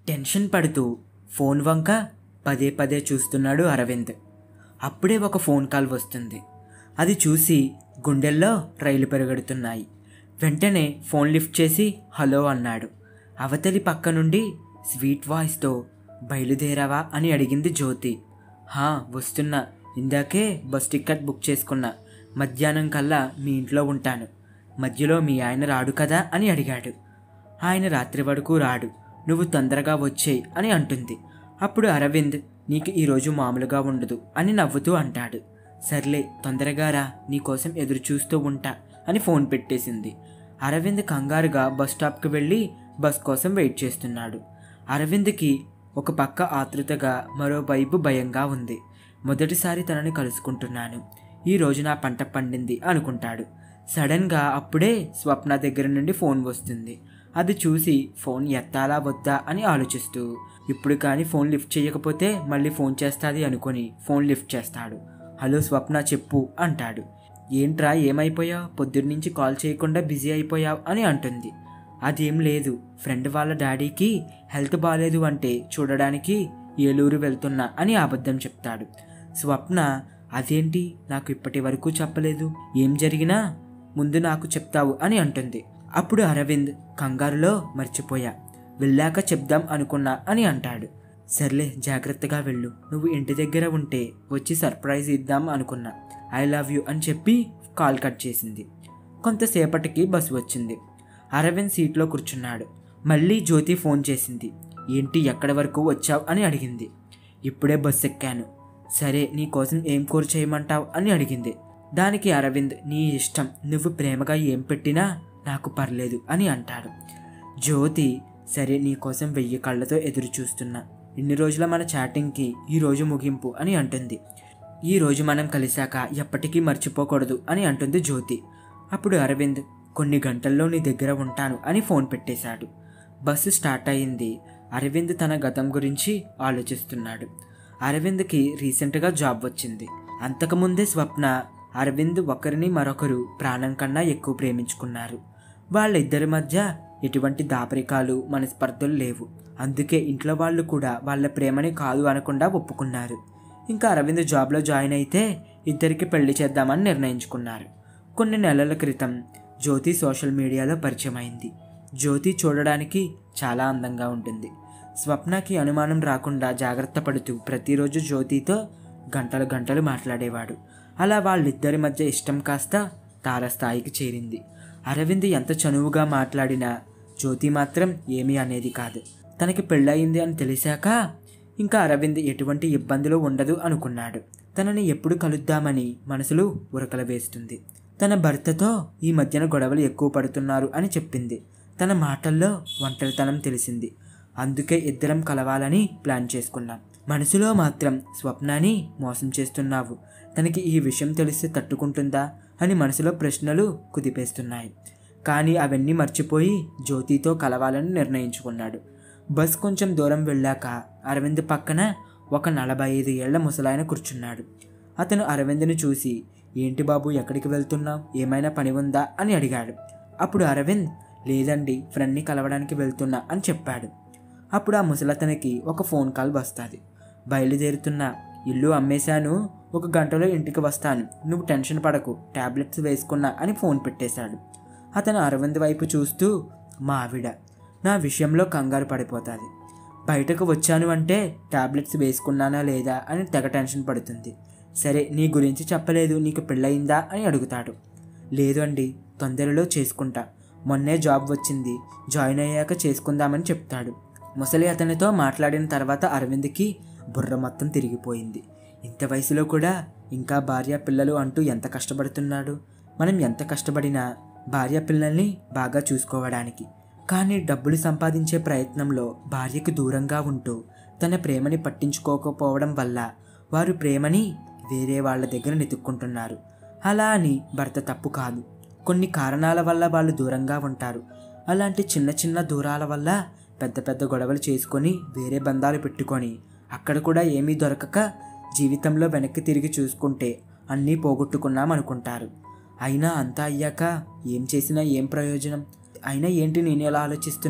tension పడుతూ phone వంక పదే పదే చూస్తున్నాడు అరవింద్ అప్పుడే ఒక ఫోన్ కాల్ వస్తుంది అది చూసి గుండెల్లో రైలు పెరగడుతున్నాయి వెంటనే ఫోన్ లిఫ్ట్ చేసి హలో అన్నాడు అవతలి పక్క నుండి స్వీట్ వాయిస్తో బయలుదేరావా అని అడిగింది జ్యోతి హా వస్తున్నా ఇందాకే బస్ టికెట్ బుక్ చేసుకున్నా మధ్యాహ్నం కల్లా మీ ఇంట్లో ఉంటాను మధ్యలో మీ ఆయన రాడు కదా అని అడిగాడు ఆయన రాత్రి వరకు రాడు నువ్వు తొందరగా వచ్చేయి అని అంటుంది అప్పుడు అరవింద్ నీకు ఈరోజు మామూలుగా ఉండదు అని నవ్వుతూ అంటాడు సర్లే తొందరగా రా నీకోసం ఎదురు చూస్తూ ఉంటా అని ఫోన్ పెట్టేసింది అరవింద్ కంగారుగా బస్ స్టాప్కి వెళ్ళి బస్ కోసం వెయిట్ చేస్తున్నాడు అరవింద్కి ఒక పక్క ఆతృతగా మరోవైపు భయంగా ఉంది మొదటిసారి తనని కలుసుకుంటున్నాను ఈ రోజు నా పంట పండింది అనుకుంటాడు సడన్గా అప్పుడే స్వప్న దగ్గర నుండి ఫోన్ వస్తుంది అది చూసి ఫోన్ ఎత్తాలా వద్దా అని ఆలోచిస్తూ ఇప్పుడు కానీ ఫోన్ లిఫ్ట్ చేయకపోతే మళ్ళీ ఫోన్ చేస్తుంది అనుకొని ఫోన్ లిఫ్ట్ చేస్తాడు హలో స్వప్న చెప్పు అంటాడు ఏంట్రా ఏమైపోయావు పొద్దున్నుంచి కాల్ చేయకుండా బిజీ అయిపోయావు అని అంటుంది అదేం లేదు ఫ్రెండ్ వాళ్ళ డాడీకి హెల్త్ బాగాలేదు అంటే చూడడానికి ఏలూరు వెళ్తున్నా అని అబద్ధం చెప్తాడు స్వప్న అదేంటి నాకు ఇప్పటి వరకు చెప్పలేదు ఏం జరిగినా ముందు నాకు చెప్తావు అని అంటుంది అప్పుడు అరవింద్ కంగారులో మర్చిపోయా వెళ్ళాక చెప్దాం అనుకున్నా అని అంటాడు సర్లే జాగ్రత్తగా వెళ్ళు నువ్వు ఇంటి దగ్గర ఉంటే వచ్చి సర్ప్రైజ్ ఇద్దాం అనుకున్నా ఐ లవ్ యూ అని చెప్పి కాల్ కట్ చేసింది కొంతసేపటికి బస్సు వచ్చింది అరవింద్ సీట్లో కూర్చున్నాడు మళ్ళీ జ్యోతి ఫోన్ చేసింది ఏంటి ఎక్కడి వరకు వచ్చావు అని అడిగింది ఇప్పుడే బస్సు ఎక్కాను సరే నీ కోసం ఏం కూర చేయమంటావు అని అడిగింది దానికి అరవింద్ నీ ఇష్టం నువ్వు ప్రేమగా ఏం పెట్టినా నాకు పర్లేదు అని అంటాడు జ్యోతి సరే నీ కోసం వెయ్యి కళ్ళతో ఎదురు చూస్తున్నా ఇన్ని రోజుల మన చాటింగ్కి ఈ రోజు ముగింపు అని అంటుంది ఈ రోజు మనం కలిశాక ఎప్పటికీ మర్చిపోకూడదు అని అంటుంది జ్యోతి అప్పుడు అరవింద్ కొన్ని గంటల్లో నీ దగ్గర ఉంటాను అని ఫోన్ పెట్టేశాడు బస్సు స్టార్ట్ అయింది అరవింద్ తన గతం గురించి ఆలోచిస్తున్నాడు అరవింద్కి రీసెంట్గా జాబ్ వచ్చింది అంతకుముందే స్వప్న అరవింద్ ఒకరిని మరొకరు ప్రాణం కన్నా ఎక్కువ ప్రేమించుకున్నారు వాళ్ళిద్దరి మధ్య ఎటువంటి దాపరికాలు మనస్పర్ధలు లేవు అందుకే ఇంట్లో వాళ్ళు కూడా వాళ్ళ ప్రేమని కాదు అనకుండా ఒప్పుకున్నారు ఇంకా అరవింద్ జాబ్లో జాయిన్ అయితే ఇద్దరికి పెళ్లి చేద్దామని నిర్ణయించుకున్నారు కొన్ని నెలల క్రితం జ్యోతి సోషల్ మీడియాలో పరిచయం అయింది జ్యోతి చూడడానికి చాలా అందంగా ఉంటుంది స్వప్నకి అనుమానం రాకుండా జాగ్రత్త పడుతూ ప్రతిరోజు జ్యోతితో గంటలు గంటలు మాట్లాడేవాడు అలా వాళ్ళిద్దరి మధ్య ఇష్టం కాస్త తారస్థాయికి చేరింది అరవింద్ ఎంత చనువుగా మాట్లాడినా జ్యోతి మాత్రం ఏమీ అనేది కాదు తనకి పెళ్ళయింది అని తెలిసాక ఇంకా అరవింద్ ఎటువంటి ఇబ్బందులు ఉండదు అనుకున్నాడు తనని ఎప్పుడు కలుద్దామని మనసులో ఉరకల వేస్తుంది తన భర్తతో ఈ మధ్యన గొడవలు ఎక్కువ పడుతున్నారు అని చెప్పింది తన మాటల్లో ఒంటరితనం తెలిసింది అందుకే ఇద్దరం కలవాలని ప్లాన్ చేసుకున్నాం మనసులో మాత్రం స్వప్నాని మోసం చేస్తున్నావు తనకి ఈ విషయం తెలిస్తే తట్టుకుంటుందా అని మనసులో ప్రశ్నలు కుదిపేస్తున్నాయి కానీ అవన్నీ మర్చిపోయి జ్యోతితో కలవాలని నిర్ణయించుకున్నాడు బస్ కొంచెం దూరం వెళ్ళాక అరవింద్ పక్కన ఒక నలభై ఐదు ఏళ్ల ముసలాయన కూర్చున్నాడు అతను అరవింద్ని చూసి ఏంటి బాబు ఎక్కడికి వెళ్తున్నావు ఏమైనా పని ఉందా అని అడిగాడు అప్పుడు అరవింద్ లేదండి ఫ్రెండ్ని కలవడానికి వెళ్తున్నా అని చెప్పాడు అప్పుడు ఆ ముసలతనికి ఒక ఫోన్ కాల్ వస్తుంది బయలుదేరుతున్నా ఇల్లు అమ్మేశాను ఒక గంటలో ఇంటికి వస్తాను నువ్వు టెన్షన్ పడకు టాబ్లెట్స్ వేసుకున్నా అని ఫోన్ పెట్టేశాడు అతను అరవింద్ వైపు చూస్తూ మా ఆవిడ నా విషయంలో కంగారు పడిపోతుంది బయటకు వచ్చాను అంటే టాబ్లెట్స్ వేసుకున్నానా లేదా అని తెగ టెన్షన్ పడుతుంది సరే నీ గురించి చెప్పలేదు నీకు పెళ్ళయిందా అని అడుగుతాడు లేదు అండి తొందరలో చేసుకుంటా మొన్నే జాబ్ వచ్చింది జాయిన్ అయ్యాక చేసుకుందామని చెప్తాడు ముసలి అతనితో మాట్లాడిన తర్వాత అరవింద్కి బుర్ర మొత్తం తిరిగిపోయింది ఇంత వయసులో కూడా ఇంకా భార్య పిల్లలు అంటూ ఎంత కష్టపడుతున్నాడు మనం ఎంత కష్టపడినా భార్య పిల్లల్ని బాగా చూసుకోవడానికి కానీ డబ్బులు సంపాదించే ప్రయత్నంలో భార్యకు దూరంగా ఉంటూ తన ప్రేమని పట్టించుకోకపోవడం వల్ల వారు ప్రేమని వేరే వాళ్ళ దగ్గర వెతుక్కుంటున్నారు అలా అని భర్త తప్పు కాదు కొన్ని కారణాల వల్ల వాళ్ళు దూరంగా ఉంటారు అలాంటి చిన్న చిన్న దూరాల వల్ల పెద్ద పెద్ద గొడవలు చేసుకొని వేరే బంధాలు పెట్టుకొని అక్కడ కూడా ఏమీ దొరకక జీవితంలో వెనక్కి తిరిగి చూసుకుంటే అన్నీ పోగొట్టుకున్నాం అనుకుంటారు అయినా అంతా అయ్యాక ఏం చేసినా ఏం ప్రయోజనం అయినా ఏంటి నేను ఎలా ఆలోచిస్తున్నా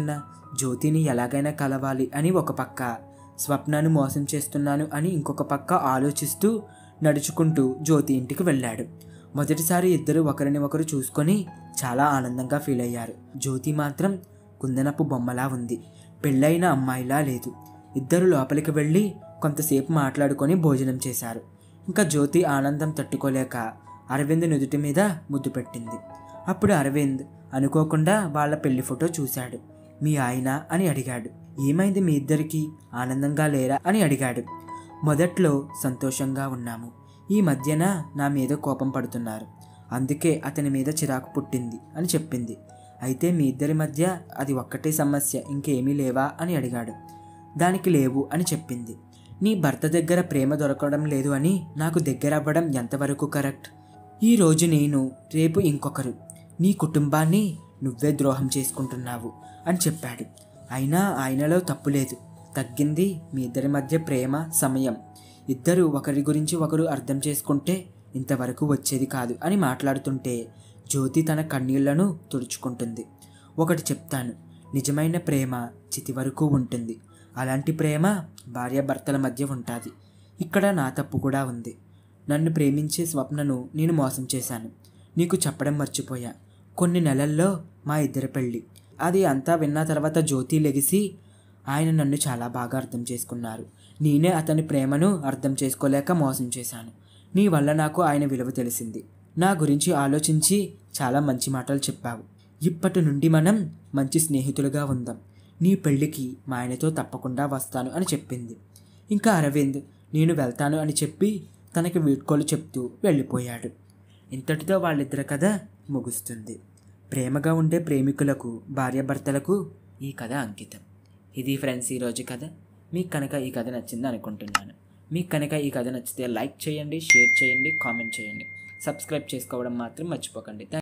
జ్యోతిని ఎలాగైనా కలవాలి అని ఒక పక్క స్వప్నాన్ని మోసం చేస్తున్నాను అని ఇంకొక పక్క ఆలోచిస్తూ నడుచుకుంటూ జ్యోతి ఇంటికి వెళ్ళాడు మొదటిసారి ఇద్దరు ఒకరిని ఒకరు చూసుకొని చాలా ఆనందంగా ఫీల్ అయ్యారు జ్యోతి మాత్రం కుందనపు బొమ్మలా ఉంది పెళ్ళైన అమ్మాయిలా లేదు ఇద్దరు లోపలికి వెళ్ళి కొంతసేపు మాట్లాడుకొని భోజనం చేశారు ఇంకా జ్యోతి ఆనందం తట్టుకోలేక అరవింద్ నుదుటి మీద ముద్దు పెట్టింది అప్పుడు అరవింద్ అనుకోకుండా వాళ్ళ పెళ్లి ఫోటో చూశాడు మీ ఆయన అని అడిగాడు ఏమైంది మీ ఇద్దరికి ఆనందంగా లేరా అని అడిగాడు మొదట్లో సంతోషంగా ఉన్నాము ఈ మధ్యన నా మీద కోపం పడుతున్నారు అందుకే అతని మీద చిరాకు పుట్టింది అని చెప్పింది అయితే మీ ఇద్దరి మధ్య అది ఒక్కటే సమస్య ఇంకేమీ లేవా అని అడిగాడు దానికి లేవు అని చెప్పింది నీ భర్త దగ్గర ప్రేమ దొరకడం లేదు అని నాకు దగ్గర అవ్వడం ఎంతవరకు కరెక్ట్ ఈ రోజు నేను రేపు ఇంకొకరు నీ కుటుంబాన్ని నువ్వే ద్రోహం చేసుకుంటున్నావు అని చెప్పాడు అయినా ఆయనలో తప్పు లేదు తగ్గింది మీ ఇద్దరి మధ్య ప్రేమ సమయం ఇద్దరు ఒకరి గురించి ఒకరు అర్థం చేసుకుంటే ఇంతవరకు వచ్చేది కాదు అని మాట్లాడుతుంటే జ్యోతి తన కన్నీళ్లను తుడుచుకుంటుంది ఒకటి చెప్తాను నిజమైన ప్రేమ చితి వరకు ఉంటుంది అలాంటి ప్రేమ భార్యాభర్తల మధ్య ఉంటుంది ఇక్కడ నా తప్పు కూడా ఉంది నన్ను ప్రేమించే స్వప్నను నేను మోసం చేశాను నీకు చెప్పడం మర్చిపోయా కొన్ని నెలల్లో మా ఇద్దరి పెళ్ళి అది అంతా విన్న తర్వాత జ్యోతి లెగిసి ఆయన నన్ను చాలా బాగా అర్థం చేసుకున్నారు నేనే అతని ప్రేమను అర్థం చేసుకోలేక మోసం చేశాను నీ వల్ల నాకు ఆయన విలువ తెలిసింది నా గురించి ఆలోచించి చాలా మంచి మాటలు చెప్పావు ఇప్పటి నుండి మనం మంచి స్నేహితులుగా ఉందాం నీ పెళ్ళికి మా ఆయనతో తప్పకుండా వస్తాను అని చెప్పింది ఇంకా అరవింద్ నేను వెళ్తాను అని చెప్పి తనకి వీడ్కోలు చెప్తూ వెళ్ళిపోయాడు ఇంతటితో వాళ్ళిద్దరి కథ ముగుస్తుంది ప్రేమగా ఉండే ప్రేమికులకు భార్యాభర్తలకు ఈ కథ అంకితం ఇది ఫ్రెండ్స్ ఈరోజు కథ మీకు కనుక ఈ కథ నచ్చింది అనుకుంటున్నాను మీకు కనుక ఈ కథ నచ్చితే లైక్ చేయండి షేర్ చేయండి కామెంట్ చేయండి సబ్స్క్రైబ్ చేసుకోవడం మాత్రం మర్చిపోకండి